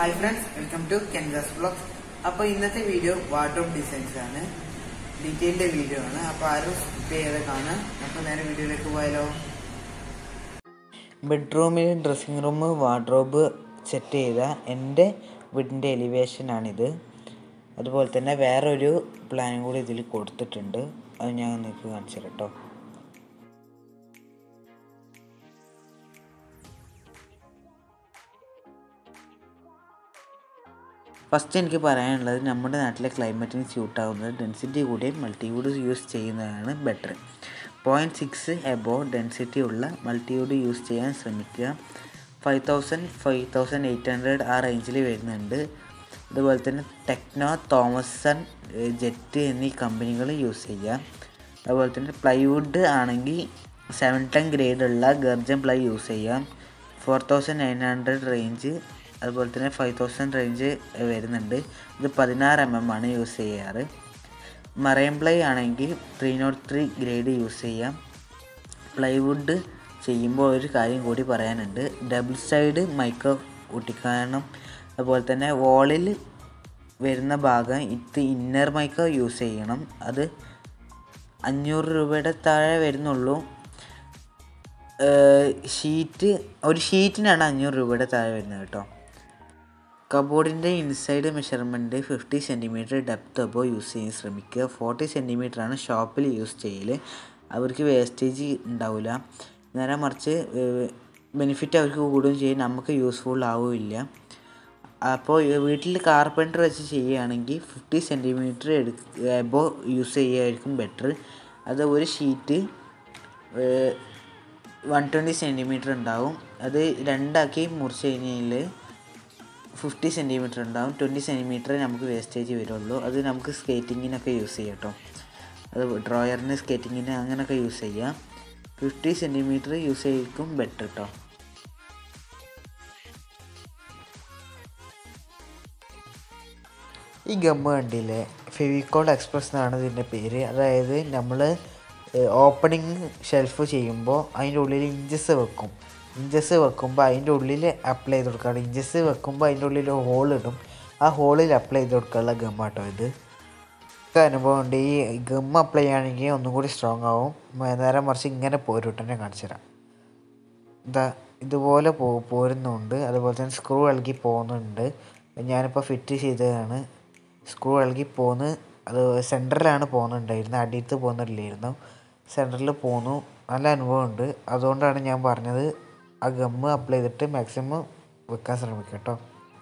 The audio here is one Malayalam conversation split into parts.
hi friends welcome to Kenjas vlogs അപ്പോൾ ഇന്നത്തെ വീഡിയോ വാർഡ്രോബ് ഡിസൈൻസ് ആണ് ഡീറ്റെയിൽഡ് വീഡിയോ ആണ് അപ്പോൾ ആരും സ്കിപ്പ് ചെയ്യാതെ കാണാം അപ്പോൾ നേരെ വീഡിയോയിലേക്ക് പോയാലോ ബെഡ്റൂമിൽ ഡ്രസ്സിംഗ് റൂം വാർഡ്രോബ് സെറ്റ് ചെയ്ത എൻ്റെ വീടിൻ്റെ എലിവേഷനാണിത് അതുപോലെ തന്നെ വേറൊരു പ്ലാനും കൂടി ഇതിൽ കൊടുത്തിട്ടുണ്ട് അത് ഞാൻ നിങ്ങൾക്ക് കാണിച്ചു തരാം കേട്ടോ ഫസ്റ്റ് എനിക്ക് പറയാനുള്ളത് നമ്മുടെ നാട്ടിലെ ക്ലൈമറ്റിന് സ്യൂട്ട് ആവുന്നത് ഡെൻസിറ്റി കൂടിയും മൾട്ടിവുഡ് യൂസ് ചെയ്യുന്നതാണ് better point six above density ഉള്ള മൾട്ടിവുഡ് യൂസ് ചെയ്യാൻ ശ്രമിക്കുക five thousand five thousand eight hundred ആ റേഞ്ചിൽ വരുന്നുണ്ട് അതുപോലെ തന്നെ ടെക്നോ തോമസൺ ജെറ്റ് എന്നീ കമ്പനികൾ യൂസ് ചെയ്യുക അതുപോലെ തന്നെ പ്ലൈവുഡ് ആണെങ്കിൽ സെവൻ ടെൻ ഗ്രേഡുള്ള ഗർജൻ പ്ലൈ യൂസ് ചെയ്യാം four thousand nine hundred range അതുപോലെ തന്നെ ഫൈവ് തൗസൻഡ് റേഞ്ച് വരുന്നുണ്ട് ഇത് പതിനാറ് എം എം ആണ് യൂസ് ചെയ്യാറ് മറൈൻ പ്ലൈ ആണെങ്കിൽ three nought three grade use ചെയ്യാം പ്ലൈവുഡ് ചെയ്യുമ്പോൾ ഒരു കാര്യം കൂടി പറയാനുണ്ട് ഡബിൾ സൈഡ് മൈക്രോ ഒട്ടിക്കണം അതുപോലെ തന്നെ വോളിൽ വരുന്ന ഭാഗം ഇത് ഇന്നർ മൈക്രോ യൂസ് ചെയ്യണം അത് അഞ്ഞൂറ് രൂപയുടെ താഴെ വരുന്നുള്ളൂ ഷീറ്റ് ഒരു ഷീറ്റിനാണ് അഞ്ഞൂറ് രൂപയുടെ താഴെ വരുന്നത് കേട്ടോ കബോർഡിൻ്റെ inside measurement fifty centimetre depth above use ചെയ്യാൻ ശ്രമിക്കുക ഫോർട്ടി ആണ് ഷോപ്പിൽ യൂസ് ചെയ്യൽ അവർക്ക് വേസ്റ്റേജ് ഉണ്ടാവില്ല നേരെ മറിച്ച് ബെനിഫിറ്റ് അവർക്ക് കൂടുകയും ചെയ്യും നമുക്ക് യൂസ്ഫുൾ ആവുമില്ല അപ്പോൾ വീട്ടിൽ കാർപ്പൻറ്റർ വെച്ച് ചെയ്യുകയാണെങ്കിൽ ഫിഫ്റ്റി സെൻറ്റിമീറ്റർ എടുക്ക എബോ യൂസ് ചെയ്യുകയായിരിക്കും ബെറ്റർ അത് ഒരു ഷീറ്റ് വൺ ട്വൻറ്റി സെൻറ്റിമീറ്റർ ഉണ്ടാവും അത് രണ്ടാക്കി മുറിച്ച് കഴിഞ്ഞാൽ ഫിഫ്റ്റി സെൻറ്റിമീറ്റർ ഉണ്ടാവും ട്വൻറ്റി സെൻറ്റിമീറ്റർ നമുക്ക് വേസ്റ്റേജ് വരുള്ളൂ അത് നമുക്ക് സ്കേറ്റിങ്ങിനൊക്കെ യൂസ് ചെയ്യാം കേട്ടോ അത് ഡ്രോയറിന് സ്കേറ്റിങ്ങിന് അങ്ങനെയൊക്കെ യൂസ് ചെയ്യാം ഫിഫ്റ്റി സെൻറ്റിമീറ്റർ യൂസ് ചെയ്യും ബെറ്റർ കേട്ടോ ഈ ഗമ്മ് കണ്ടില്ലേ ഫെവിക്കോൾ എക്സ്പ്രസ് എന്നാണ് ഇതിൻ്റെ പേര് അതായത് നമ്മൾ ഓപ്പണിങ് ഷെൽഫ് ചെയ്യുമ്പോൾ അതിൻ്റെ ഉള്ളിൽ ഇഞ്ചസ് വെക്കും ഇഞ്ചസ് വെക്കുമ്പോൾ അതിൻ്റെ ഉള്ളിൽ അപ്ലൈ ചെയ്ത് കൊടുക്കുകയാണ് ഇഞ്ചസ് വെക്കുമ്പോൾ അതിൻ്റെ ഉള്ളിൽ ഹോൾ ഇടും ആ ഹോളിൽ അപ്ലൈ ചെയ്ത് കൊടുക്കാനുള്ള ഗമ്മാട്ടോ ഇത് അനുഭവം ഉണ്ട് ഈ ഗം അപ്ലൈ ചെയ്യുകയാണെങ്കിൽ ഒന്നും കൂടി സ്ട്രോങ് ആവും നേരെ മറിച്ച് ഇങ്ങനെ പോരുട്ടെന്നെ കാണിച്ചു തരാം ഇതാ ഇതുപോലെ പോ പോരുന്നുണ്ട് അതുപോലെ തന്നെ സ്ക്രൂ ഇളകി പോകുന്നുണ്ട് ഞാനിപ്പോൾ ഫിറ്റ് ചെയ്തതാണ് സ്ക്രൂ ഇളകി പോന്ന് അത് സെൻറ്ററിലാണ് പോകുന്നുണ്ടായിരുന്നത് അടിയത്ത് പോകുന്നില്ലായിരുന്നു സെൻറ്ററിൽ പോന്നു നല്ല അനുഭവമുണ്ട് അതുകൊണ്ടാണ് ഞാൻ പറഞ്ഞത് ആ ഗമ്മ് അപ്ലൈ ചെയ്തിട്ട് മാക്സിമം വെക്കാൻ ശ്രമിക്കുക കേട്ടോ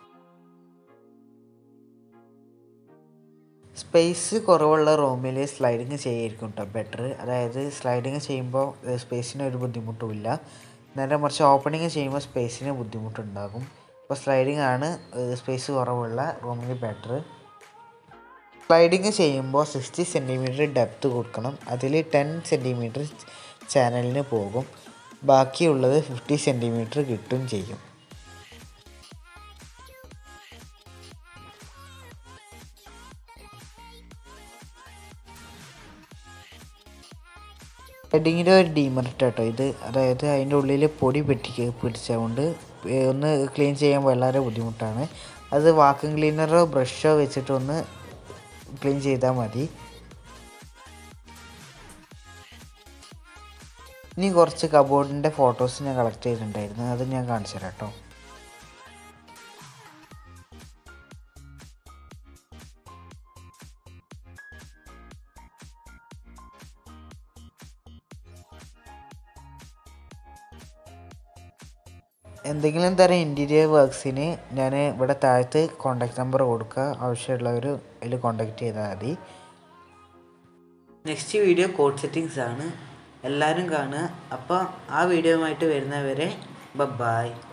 സ്പേസ് കുറവുള്ള റൂമിൽ സ്ലൈഡിങ് ചെയ്യായിരിക്കും കേട്ടോ ബെറ്റർ അതായത് സ്ലൈഡിങ് ചെയ്യുമ്പോൾ സ്പേസിന് ഒരു ബുദ്ധിമുട്ടുമില്ല നേരെ മറിച്ച് ഓപ്പണിങ് ചെയ്യുമ്പോൾ സ്പേസിന് ബുദ്ധിമുട്ടുണ്ടാകും അപ്പോൾ സ്ലൈഡിങ് ആണ് സ്പേസ് കുറവുള്ള റൂമിൽ ബെറ്റർ സ്ലൈഡിങ് ചെയ്യുമ്പോൾ സിക്സ്റ്റി സെൻറ്റിമീറ്റർ ഡെപ്ത് കൊടുക്കണം അതിൽ ടെൻ സെൻറ്റിമീറ്റർ ചാനലിന് പോകും ബാക്കിയുള്ളത് ഫിഫ്റ്റി സെൻറ്റിമീറ്റർ കിട്ടും ചെയ്യും ഹെഡിങ്ങിൻ്റെ ഒരു ഡീമറിറ്റ് കേട്ടോ ഇത് അതായത് അതിൻ്റെ ഉള്ളിൽ പൊടി പെട്ടി പിടിച്ചതുകൊണ്ട് ഒന്ന് ക്ലീൻ ചെയ്യാൻ വളരെ ബുദ്ധിമുട്ടാണ് അത് വാക്യൂം ക്ലീനറോ ബ്രഷോ വെച്ചിട്ട് ഒന്ന് ക്ലീൻ ചെയ്താൽ മതി ഇനി കുറച്ച് കബോർഡിൻ്റെ ഫോട്ടോസ് ഞാൻ കളക്ട് ചെയ്തിട്ടുണ്ടായിരുന്നു അത് ഞാൻ കാണിച്ചു തരാം കേട്ടോ എന്തെങ്കിലും തരം ഇൻറ്റീരിയർ വർക്ക്സിന് ഞാൻ ഇവിടെ താഴത്ത് കോണ്ടാക്ട് നമ്പർ കൊടുക്കുക ആവശ്യമുള്ളവർ അതിൽ കോണ്ടാക്ട് ചെയ്താൽ മതി നെക്സ്റ്റ് വീഡിയോ കോഡ് സെറ്റിങ്സ് ആണ് എല്ലാവരും കാണുക അപ്പോൾ ആ വീഡിയോയുമായിട്ട് വരുന്നവരെ ബൈ